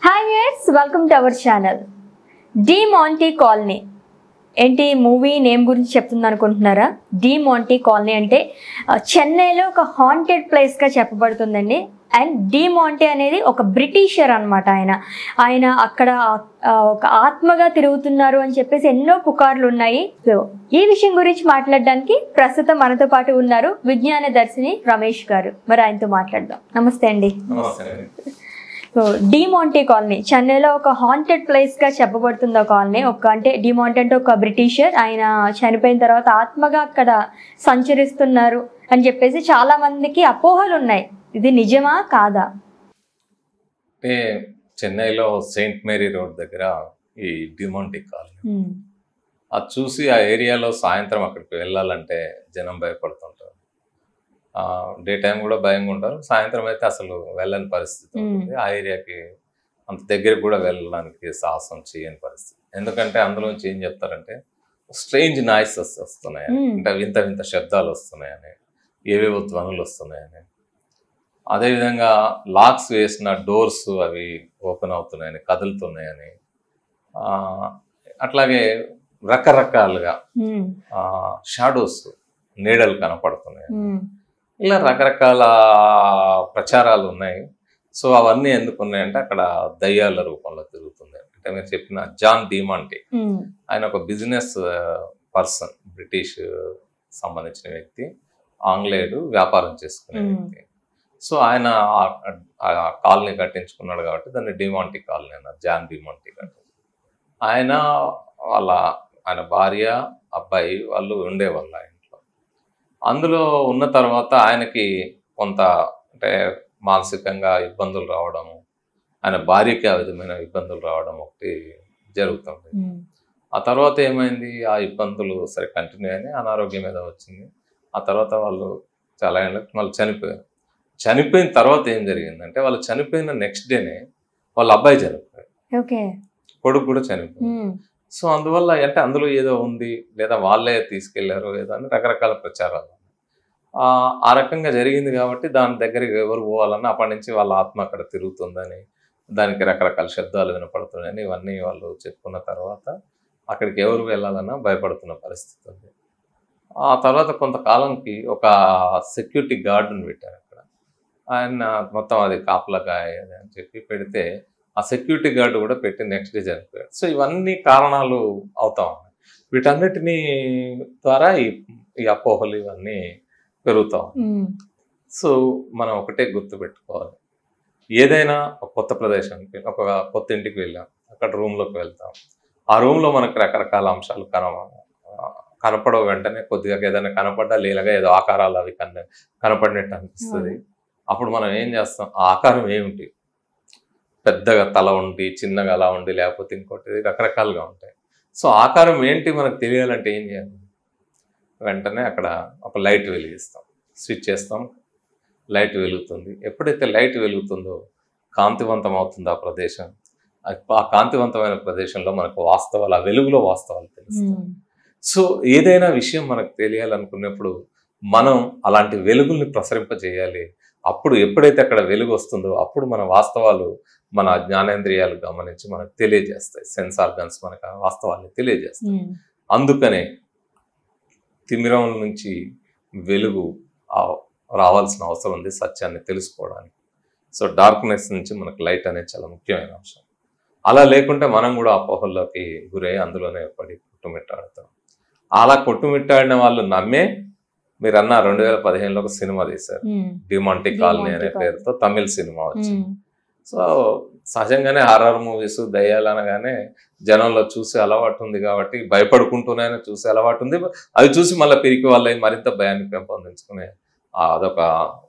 Hi viewers welcome to our channel De Monte Colony ఏంటి movie name గురించి చెప్తుంది అనుకుంటున్నారా డి మాంటీ కాలనీ అంటే ఆ, చెన్నైలో ఒక హాంటెడ్ ప్లేస్గా చెప్పబడుతుందండి అండ్ డి మాంటే అనేది ఒక బ్రిటిషర్ అన్నమాట ఆయన ఆయన అక్కడ ఆ, ఒక ఆత్మగా తిరుగుతున్నారు అని చెప్పేసి ఎన్నో పుకార్లు ఉన్నాయి సో ఈ విషయం గురించి మాట్లాడడానికి ప్రస్తుతం మనతో పాటు ఉన్నారు విజ్ఞాన దర్శిని రమేష్ గారు మరి ఆయనతో మాట్లాడదాం నమస్తే అండి నమస్తే అండి. సో డిమాంటే కాలనీ చెన్నైలో ఒక హాంటెడ్ ప్లేస్ గా చెప్పబడుతుంది ఆ కాలనీ ఒక అంటే డిమాంటే అంటే ఒక బ్రిటిషర్ ఆయన చనిపోయిన తర్వాత ఆత్మగా అక్కడ సంచరిస్తున్నారు అని చెప్పేసి చాలా మందికి అపోహలు ఉన్నాయి ఇది నిజమా కాదా అంటే చెన్నైలో సెయింట్ మేరీ రోడ్ దగ్గర ఈ డిమాంటి కాలనీ ఉమ్, అది చూసి ఆ ఏరియాలో సాయంత్రం అక్కడికి వెళ్ళాలంటే జనం భయపడుతుంటారు డే టైం కూడా భయంగా ఉంటారు సాయంత్రం అయితే అసలు వెళ్ళని పరిస్థితి ఉంటుంది ఆ ఏరియాకి అంత దగ్గరికి కూడా వెళ్ళడానికి సాహసం చేయని పరిస్థితి ఎందుకంటే అందులోంచి ఏం చెప్తారంటే స్ట్రేంజ్ నాయిసెస్ వస్తున్నాయని Hmm. అంటే వింత వింత శబ్దాలు వస్తున్నాయని ఏవేవో ధ్వనులు వస్తున్నాయని అదేవిధంగా లాక్స్ వేసిన డోర్స్ అవి ఓపెన్ అవుతున్నాయని కదులుతున్నాయని ఆ, అట్లాగే రకరకాలుగా ఉమ్, షాడోస్ నీడలు కనపడుతున్నాయి ఉమ్, ఇలా రకరకాల ప్రచారాలు ఉన్నాయి సో అవన్నీ ఎందుకు ఉన్నాయంటే అక్కడ దయ్యాల రూపంలో తిరుగుతుంది అంటే మీరు చెప్పిన జాన్ డీమాంటే ఉమ్, ఆయన ఒక బిజినెస్ పర్సన్ బ్రిటిష్ సంబంధించిన వ్యక్తి ఆంగ్లేయుడు వ్యాపారం చేసుకునే Hmm. వ్యక్తి సో ఆయన ఆ- ఆ కాలనీ కట్టించుకున్నాడు కాబట్టి దాన్ని డిమాంటీ కాలనీ అన్నారు జాన్ డిమాంటీ కట్టి ఆయన వాళ్ళ ఆయన భార్య అబ్బాయి వాళ్ళు ఉండేవాళ్ళు ఆ ఇంట్లో అందులో ఉన్న తర్వాత ఆయనకి కొంత అంటే మానసికంగా ఇబ్బందులు రావడము ఆయన భార్యకి ఆ విధమైన ఇబ్బందులు రావడం ఒకటి జరుగుతుంది ఉమ్, ఆ తర్వాత ఏమైంది ఆ ఇబ్బందులు సరే కంటిన్యూ అయినాయి అనారోగ్యం మీద వచ్చింది ఆ తర్వాత వాళ్ళు చాలా ఏళ్ళకి వాళ్ళు చనిపోయారు చనిపోయిన తర్వాత ఏం జరిగిందంటే వాళ్ళు చనిపోయిన నెక్స్ట్ డేనే వాళ్ళ అబ్బాయి చనిపోయారు ఓకే కొడుకు కూడా చనిపోయారు ఉమ్, సో అందువల్ల అంటే అందులో ఏదో ఉంది లేదా వాళ్ళే తీసుకెళ్లారు ఏదో అని రకరకాల ప్రచారాలు ఆ ఆ రకంగా జరిగింది కాబట్టి దాని దగ్గరికి ఎవరు పోవాలన్నా అప్పటి నుంచి వాళ్ళ ఆత్మ అక్కడ తిరుగుతుందని దానికి రకరకాల శబ్దాలు వినపడుతున్నాయని ఇవన్నీ వాళ్ళు చెప్పుకున్న తర్వాత అక్కడికి ఎవరు వెళ్ళాలన్నా భయపడుతున్న పరిస్థితి ఉంది ఆ తర్వాత కొంతకాలంకి ఒక సెక్యూరిటీ గార్డుని పెట్టారు అక్కడ ఆయన మొత్తం అది కాపలాగా అయ్యేది అని చెప్పి పెడితే ఆ సెక్యూరిటీ గార్డు కూడా పెట్టి నెక్స్ట్ డే చనిపోయాడు సో ఇవన్నీ కారణాలు అవుతా ఉన్నాయి వీటన్నిటినీ ద్వారా ఈ ఈ అపోహలు ఇవన్నీ పెరుగుతా ఉన్నాయి ఉమ్, సో మనం ఒకటే గుర్తు పెట్టుకోవాలి ఏదైనా ఒక కొత్త ప్రదేశానికి ఒక కొత్త ఇంటికి వెళ్ళాం అక్కడ రూమ్లోకి వెళ్తాం ఆ రూమ్లో మనకు రకరకాల అంశాలు కన కనపడవు వెంటనే కొద్దిగా ఏదైనా కనపడ్డా లేలగా ఏదో ఆకారాలు అవి కన కనపడినట్టు అనిపిస్తుంది అప్పుడు మనం ఏం చేస్తాం ఆ ఆకారం ఏమిటి పెద్దగా తల ఉండి చిన్నగా అలా ఉండి లేకపోతే ఇంకోటి రకరకాలుగా ఉంటాయి సో ఆకారం ఏంటి మనకు తెలియాలంటే ఏం చేయాలి వెంటనే అక్కడ ఒక లైట్ వెలిగిస్తాం స్విచ్ చేస్తాం లైట్ వెలుగుతుంది ఎప్పుడైతే లైట్ వెలుగుతుందో కాంతివంతం అవుతుంది ఆ ప్రదేశం ఆ- ఆ కాంతివంతమైన ప్రదేశంలో మనకు వాస్తవాలు ఆ వెలుగులో వాస్తవాలు తెలుస్తాయి ఉమ్, సో ఏదైనా విషయం మనకు తెలియాలనుకున్నప్పుడు మనం అలాంటి వెలుగుల్ని ప్రసరింపజేయాలి అప్పుడు ఎప్పుడైతే అక్కడ వెలుగు వస్తుందో అప్పుడు మన వాస్తవాలు మన జ్ఞానేంద్రియాలు గమనించి మనకు తెలియజేస్తాయి సెన్స్ ఆర్గన్స్ మనకు ఆ వాస్తవాన్ని తెలియజేస్తాయి ఉమ్, అందుకనే తిమిరం నుంచి వెలుగు ఆ- రావాల్సిన అవసరం ఉంది సత్యాన్ని తెలుసుకోవడానికి సో డార్క్నెస్ నుంచి మనకు లైట్ అనేది చాలా ముఖ్యమైన అంశం అలా లేకుంటే మనం కూడా అపోహల్లోకి గురై అందులోనే పడి కొట్టుమిట్టాడుతాం అలా కొట్టుమిట్టాడిన వాళ్ళు నమ్మే మీరు అన్న రెండు వేల పదిహేనులో ఒక సినిమా తీశారు ఉమ్, డిమాంటి కాలనీ అనే డిమాంటి కాలనీ. పేరుతో తమిళ సినిమా వచ్చింది ఉమ్, సో సహజంగానే హారర్ మూవీస్ దయ్యాలు అనగానే జనంలో చూసే అలవాటు ఉంది కాబట్టి భయపడుకుంటూనే చూసే అలవాటు ఉంది అవి చూసి మళ్ళీ పిరికి వాళ్ళ మరింత భయాన్ని పెంపొందించుకునే ఆ అదొక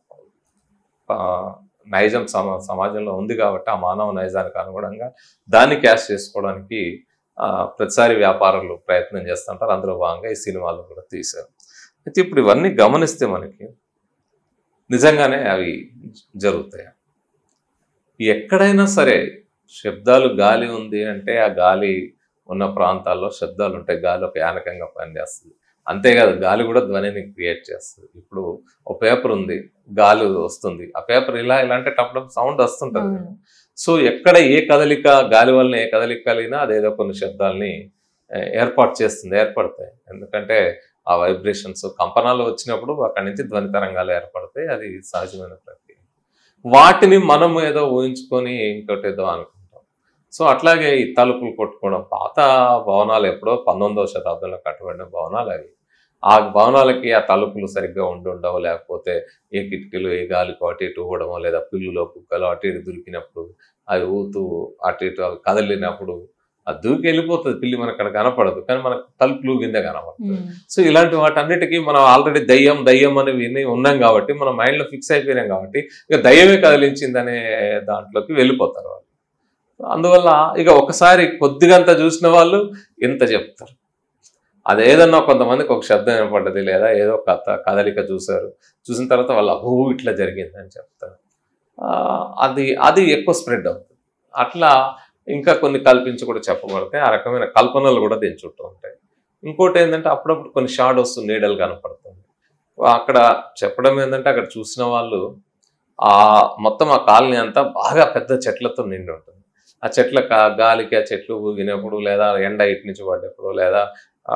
ఆ, నైజం సమా సమాజంలో ఉంది కాబట్టి ఆ మానవ నైజానికి అనుగుణంగా దాన్ని క్యాష్ చేసుకోవడానికి ఆ, ప్రతిసారి వ్యాపారులు ప్రయత్నం చేస్తుంటారు అందులో భాగంగా ఈ సినిమాలు కూడా తీశారు అయితే ఇప్పుడు ఇవన్నీ గమనిస్తే మనకి నిజంగానే అవి జరుగుతాయి ఎక్కడైనా సరే శబ్దాలు గాలి ఉంది అంటే ఆ గాలి ఉన్న ప్రాంతాల్లో శబ్దాలు ఉంటాయి గాలి ఒక యానకంగా పనిచేస్తుంది అంతేకాదు గాలి కూడా ధ్వనిని క్రియేట్ చేస్తుంది ఇప్పుడు ఒక పేపర్ ఉంది గాలి వస్తుంది ఆ పేపర్ ఇలా ఇలా అంటే టప్ టప్ సౌండ్ వస్తుంటుంది అవును. సో ఎక్కడ ఏ కదలిక గాలి వలన ఏ కదలిక కలిగినా అదేదో కొన్ని శబ్దాల్ని ఆ, ఏర్పాటు చేస్తుంది ఏర్పడతాయి ఎందుకంటే ఆ వైబ్రేషన్స్ కంపనాలు వచ్చినప్పుడు అక్కడి నుంచి ధ్వని తరంగాలు ఏర్పడతాయి అది సహజమైన ప్రక్రియ వాటిని మనం ఏదో ఊహించుకొని ఇంకోటి ఏదో అనుకుంటాం సో అట్లాగే ఈ తలుపులు కొట్టుకోవడం పాత భవనాలు ఎప్పుడో పంతొమ్మిదవ శతాబ్దంలో కట్టబడిన భవనాలు అవి ఆ భవనాలకి ఆ తలుపులు సరిగ్గా ఉండి ఉండవు లేకపోతే ఏ కిటికీలు ఏ గాలికి అటు ఇటు ఊడమో లేదా పిల్లులో కుక్కలు అటు ఇటు దొరికినప్పుడు అవి ఊతూ అటు ఇటు అవి కదిలినప్పుడు అది దూకి వెళ్ళిపోతుంది పిల్లి మనకు అక్కడ కనపడదు కానీ మనకు తలుపులు కింద కనపడుతుంది సో ఇలాంటి వాటన్నిటికీ మనం ఆల్రెడీ దయ్యం దయ్యం అని విని ఉన్నాం కాబట్టి మన మైండ్లో ఫిక్స్ అయిపోయినాం కాబట్టి ఇక దయ్యమే కదిలించిందనే దాంట్లోకి వెళ్ళిపోతారు వాళ్ళు అందువల్ల ఇక ఒకసారి కొద్దిగంత చూసిన వాళ్ళు ఇంత చెప్తారు అది ఏదన్నా కొంతమందికి ఒక శబ్దం వినపడ్డది లేదా ఏదో కథ కదలిక చూశారు చూసిన తర్వాత వాళ్ళు అహో ఇట్లా జరిగింది అని చెప్తారు ఆ, అది అది ఎక్కువ స్ప్రెడ్ అవుతుంది అట్లా ఇంకా కొన్ని కల్పించి కూడా చెప్పబడతాయి ఆ రకమైన కల్పనలు కూడా దీని చుట్టూ ఉంటాయి ఇంకోటి ఏంటంటే అప్పుడప్పుడు కొన్ని షాడోస్ నీడలు కనపడుతుంది అక్కడ చెప్పడం ఏంటంటే అక్కడ చూసిన వాళ్ళు ఆ మొత్తం ఆ కాలనీ అంతా బాగా పెద్ద చెట్లతో నిండి ఉంటుంది ఆ చెట్ల కా- గాలికి ఆ చెట్లు ఊగినప్పుడు లేదా ఎండ ఇటు నుంచి పడ్డప్పుడు లేదా ఆ,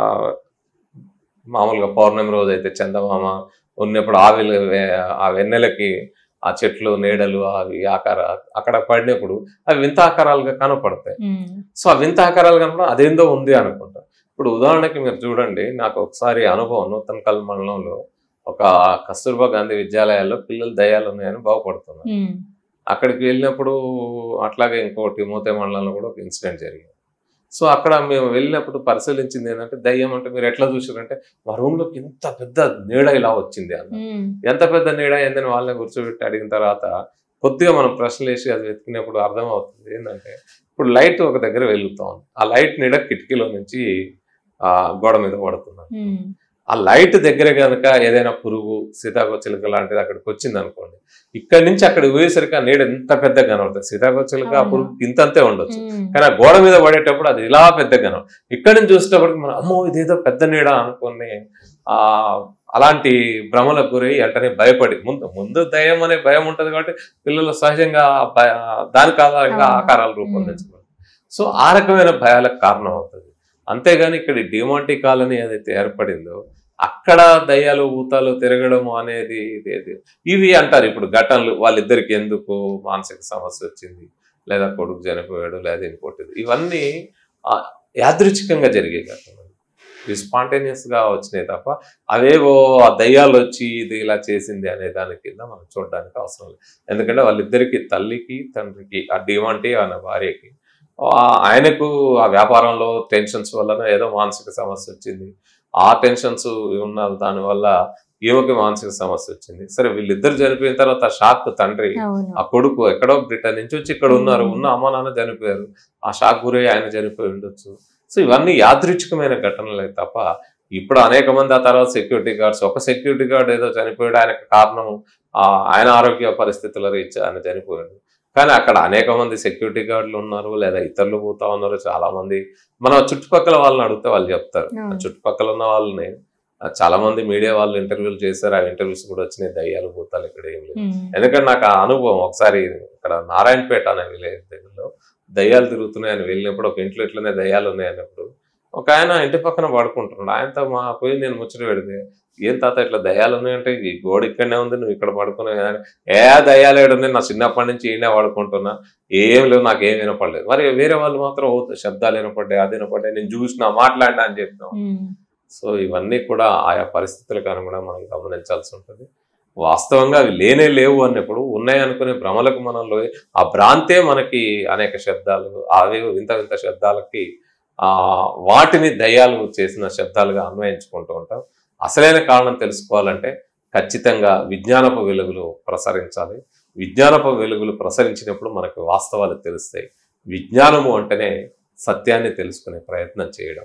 మామూలుగా పౌర్ణమి రోజు అయితే చందమామ ఉన్నప్పుడు ఆవిలు ఆ వెన్నెలకి ఆ చెట్లు నీడలు అవి ఆకార అక్కడ పడినప్పుడు అవి వింత ఆకారాలుగా కనపడతాయి సో ఆ వింత ఆకారాలు కనపడ అదేందో ఉంది అనుకుంటా ఇప్పుడు ఉదాహరణకి మీరు చూడండి నాకు ఒకసారి అనుభవం నూతన కల్ మండలంలో ఒక కస్తూర్బా గాంధీ విద్యాలయాల్లో పిల్లలు దయాలు ఉన్నాయని బాగుపడుతున్నారు అక్కడికి వెళ్ళినప్పుడు అట్లాగే ఇంకోటి మూతే మండలంలో కూడా ఒక ఇన్సిడెంట్ జరిగింది సో అక్కడ మేము వెళ్ళినప్పుడు పరిశీలించింది ఏంటంటే దయ్యం అంటే మీరు ఎట్లా చూసారంటే మా రూమ్ లోకి ఇంత పెద్ద నీడ ఇలా వచ్చింది అన్న ఎంత పెద్ద నీడ ఏందని వాళ్ళని కూర్చోబెట్టి అడిగిన తర్వాత కొద్దిగా మనం ప్రశ్నలు వేసి అది వెతికినప్పుడు అర్థమవుతుంది ఏంటంటే ఇప్పుడు లైట్ ఒక దగ్గర వెలుగుతా ఉంది ఆ లైట్ నీడ కిటికీలో నుంచి ఆ గోడ మీద పడుతున్నాం ఆ లైట్ దగ్గర కనుక ఏదైనా పురుగు సీతాకోచిలుక లాంటిది అక్కడికి వచ్చింది అనుకోండి ఇక్కడి నుంచి అక్కడ పోయేసరికి ఆ నీడ ఎంత పెద్దగా కనబడుతుంది సీతాకోచిలుక ఆ అవును. పురుగు ఇంతంతే ఉండొచ్చు కానీ ఆ గోడ మీద పడేటప్పుడు అది ఇలా పెద్దగా కనబడు ఇక్కడి నుంచి చూసేటప్పటికి మనం అమ్మో ఇదేదో పెద్ద నీడ అనుకుని ఆ అలాంటి భ్రమలకు గురై వెంటనే భయపడి ముందు ముందు దయ్యం అనే భయం ఉంటది కాబట్టి పిల్లలు సహజంగా ఆ భయ- దానికి ఆధారంగా అవును. ఆకారాలు రూపొందించుకోవాలి సో ఆ రకమైన భయాలకు కారణం అవుతుంది అంతేగాని ఇక్కడ డిమాంటీ కాలనీ ఏదైతే ఏర్పడిందో అక్కడ దయ్యాలు ఊతాలు తిరగడం అనేది ఇదేది ఇవి అంటారు ఇప్పుడు ఘటనలు వాళ్ళిద్దరికి ఎందుకు మానసిక సమస్య వచ్చింది లేదా కొడుకు చనిపోయాడు లేదా ఇంకోటి ఇవన్నీ ఆ, యాదృచ్ఛికంగా జరిగే ఘటనలు ఇవి spontaneous గా వచ్చినాయి తప్ప అవేవో ఆ దయ్యాలు వచ్చి ఇది ఇలా చేసింది అనే దాని కింద మనం చూడడానికి అవసరం లేదు ఎందుకంటే వాళ్ళిద్దరికి తల్లికి తండ్రికి ఆ డిమాంటి అనే భార్యకి ఆ ఆయనకు ఆ వ్యాపారంలో టెన్షన్స్ వలన ఏదో మానసిక సమస్య వచ్చింది ఆ టెన్షన్స్ ఉన్న దానివల్ల ఈమెకి మానసిక సమస్య వచ్చింది సరే వీళ్ళిద్దరు చనిపోయిన తర్వాత షాక్ తండ్రి అవును ఆ కొడుకు ఎక్కడో బ్రిటన్ నుంచి వచ్చి ఇక్కడ ఉన్నారు ఉన్న అమ్మ నాన్న చనిపోయారు ఆ షాక్ గురై ఆయన చనిపోయి ఉండొచ్చు సో ఇవన్నీ యాదృచ్ఛికమైన ఘటనలే తప్ప ఇప్పుడు అనేక మంది ఆ తర్వాత సెక్యూరిటీ గార్డ్స్ ఒక సెక్యూరిటీ గార్డ్ ఏదో చనిపోయాడు ఆయనకు కారణం ఆ, ఆయన ఆరోగ్య పరిస్థితుల రీత్యా ఆయన చనిపోయాడు కానీ అక్కడ అనేక మంది సెక్యూరిటీ గార్డులు ఉన్నారు లేదా ఇతరులు పోతా ఉన్నారు చాలా మంది మన చుట్టుపక్కల వాళ్ళని అడిగితే వాళ్ళు చెప్తారు ఆ అవును. చుట్టుపక్కల ఉన్న వాళ్ళని ఆ, చాలా మంది మీడియా వాళ్ళు ఇంటర్వ్యూలు చేశారు ఆ ఇంటర్వ్యూస్ కూడా వచ్చినాయి దయ్యాలు భూతాలు ఇక్కడ ఏం లేదు ఉమ్. ఎందుకంటే నాకు ఆ అనుభవం ఒకసారి ఇక్కడ నారాయణపేట అనే విలేజ్ దగ్గరలో దయ్యాలు తిరుగుతున్నాయని వెళ్ళినప్పుడు ఒక ఇంట్లో ఇట్లనే దయ్యాలు ఉన్నాయన్నప్పుడు ఒక ఆయన ఇంటి పక్కన పడుకుంటున్నాడు ఆయనతో మా పోయి నేను ముచ్చట పెడితే ఏం తాత ఇట్లా దయ్యాలు ఉన్నాయంటే ఈ గోడ ఇక్కడనే ఉంది నువ్వు ఇక్కడ పడుకునే ఏ దయ్యాలు ఏడున్నాయి నా చిన్నప్పటి నుంచి ఈయనే పడుకుంటున్నా ఏం లేవు నాకు ఏం వినపడలేదు మరి వేరే వాళ్ళు మాత్రం ఓ శబ్దాలు వినపడ్డాయి అది వినపడ్డాయి నేను చూసినా మాట్లాడినా అని చెప్పినాం ఉమ్. సో ఇవన్నీ కూడా ఆయా పరిస్థితులకు అనుగుణంగా మనం గమనించాల్సి ఉంటుంది వాస్తవంగా అవి లేనే లేవు అన్నప్పుడు ఉన్నాయి అనుకునే భ్రమలకు మనం లోయ ఆ భ్రాంతే మనకి అనేక శబ్దాలు అవే వింత వింత శబ్దాలకి ఆ వాటిని దయ్యాలు చేసిన శబ్దాలుగా అన్వయించుకుంటూ ఉంటాం అసలైన కారణం తెలుసుకోవాలంటే ఖచ్చితంగా విజ్ఞానపు వెలుగులు ప్రసరించాలి విజ్ఞానపు వెలుగులు ప్రసరించినప్పుడు మనకు వాస్తవాలు తెలుస్తాయి విజ్ఞానము అంటేనే సత్యాన్ని తెలుసుకునే ప్రయత్నం చేయడం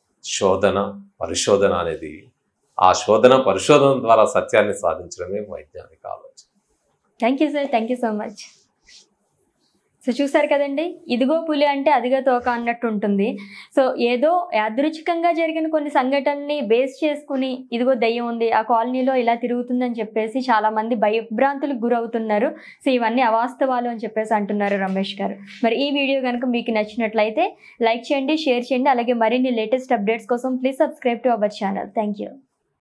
శోధన పరిశోధన అనేది ఆ శోధన పరిశోధన ద్వారా సత్యాన్ని సాధించడమే వైజ్ఞానిక ఆలోచన thank you sir thank you so much so చూసారు కదండి ఇదిగో పులి అంటే అదిగో తోక అన్నట్టు ఉంటుంది సో ఏదో యాదృచ్ఛికంగా జరిగిన కొన్ని సంఘటనని బేస్ చేసుకుని ఇదిగో దయ్యం ఉంది ఆ కాలనీలో ఇలా తిరుగుతుందని చెప్పేసి చాలా మంది భయభ్రాంతులకు గురవుతున్నారు సో ఇవన్నీ అవాస్తవాలు అని చెప్పేసి అంటున్నారు రమేష్ గారు మరి ఈ వీడియో కనుక మీకు నచ్చినట్లయితే లైక్ చేయండి షేర్ చేయండి అలాగే మరిన్ని లేటెస్ట్ అప్డేట్స్ కోసం please subscribe to our channel thank you